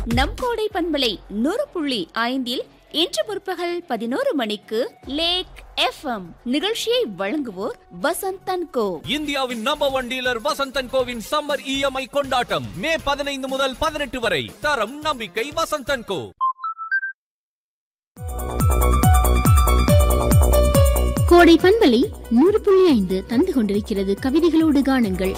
நம் கோடை பண்பலை நூறு புள்ளி ஐந்தில் இன்று முற்பகல் பதினோரு மணிக்கு லேக் எஃப்எம் நிகழ்ச்சியை வழங்குவோர் வசந்தன் கோ இந்தியாவின் நம்பர் ஒன் டீலர் வசந்தன் கோவின் சம்மர் இஎம்ஐ கொண்டாட்டம் மே பதினைந்து முதல் பதினெட்டு வரை தரம் நம்பிக்கை வசந்தன் கோ கோடை பண்பலை நூறு புள்ளி ஐந்து தந்து கொண்டிருக்கிறது கவிதைகளோடு காணுங்கள்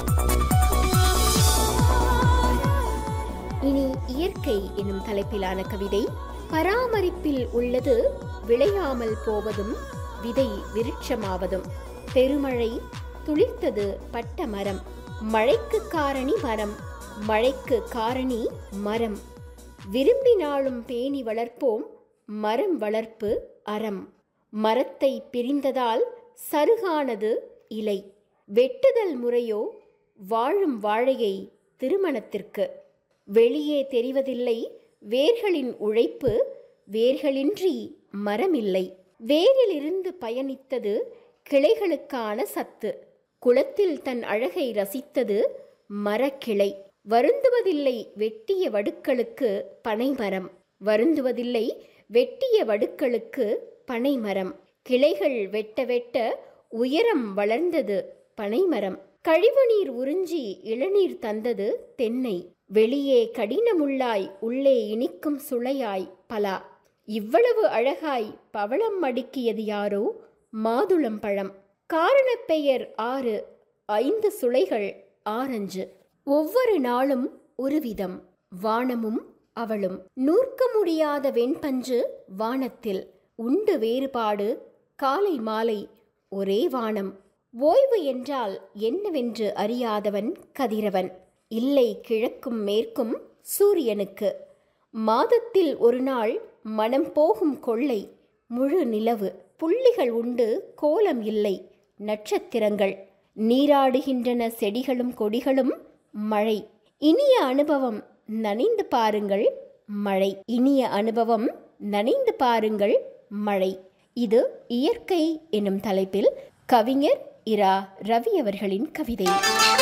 இனி இயற்கை எனும் தலைப்பிலான கவிதை பராமரிப்பில் உள்ளது விளையாமல் போவதும் விதை விருட்சமாவதும் பெருமழை துளிர்த்தது பட்ட மரம் மழைக்கு காரணி மரம் மழைக்கு காரணி மரம் விரும்பினாலும் பேணி வளர்ப்போம் மரம் வளர்ப்பு அறம் மரத்தை பிரிந்ததால் சருகானது இலை வெட்டுதல் முறையோ வாழும் வாழையை திருமணத்திற்கு வெளியே தெரிவதில்லை வேர்களின் உழைப்பு வேர்களின்றி மரமில்லை வேரிலிருந்து பயணித்தது கிளைகளுக்கான சத்து குளத்தில் தன் அழகை ரசித்தது மரக்கிளை வருந்துவதில்லை வெட்டிய வடுக்களுக்கு பனைமரம் வருந்துவதில்லை வெட்டிய வடுக்களுக்கு பனைமரம் கிளைகள் வெட்ட வெட்ட உயரம் வளர்ந்தது பனைமரம் கழிவுநீர் உறிஞ்சி இளநீர் தந்தது தென்னை வெளியே கடினமுள்ளாய் உள்ளே இனிக்கும் சுளையாய் பலா இவ்வளவு அழகாய் பவளம் அடுக்கியது யாரோ மாதுளம் பழம் காரணப் பெயர் ஆறு ஐந்து சுளைகள் ஆரஞ்சு ஒவ்வொரு நாளும் ஒரு விதம் வானமும் அவளும் நூற்க முடியாத வெண்பஞ்சு வானத்தில் உண்டு வேறுபாடு காலை மாலை ஒரே வானம் ஓய்வு என்றால் என்னவென்று அறியாதவன் கதிரவன் இல்லை கிழக்கும் மேற்கும் சூரியனுக்கு மாதத்தில் ஒரு நாள் மனம் போகும் கொள்ளை முழு நிலவு புள்ளிகள் உண்டு கோலம் இல்லை நட்சத்திரங்கள் நீராடுகின்றன செடிகளும் கொடிகளும் மழை இனிய அனுபவம் நனைந்து பாருங்கள் மழை இனிய அனுபவம் நனைந்து பாருங்கள் மழை இது இயற்கை எனும் தலைப்பில் கவிஞர் இரா ரவி அவர்களின் கவிதை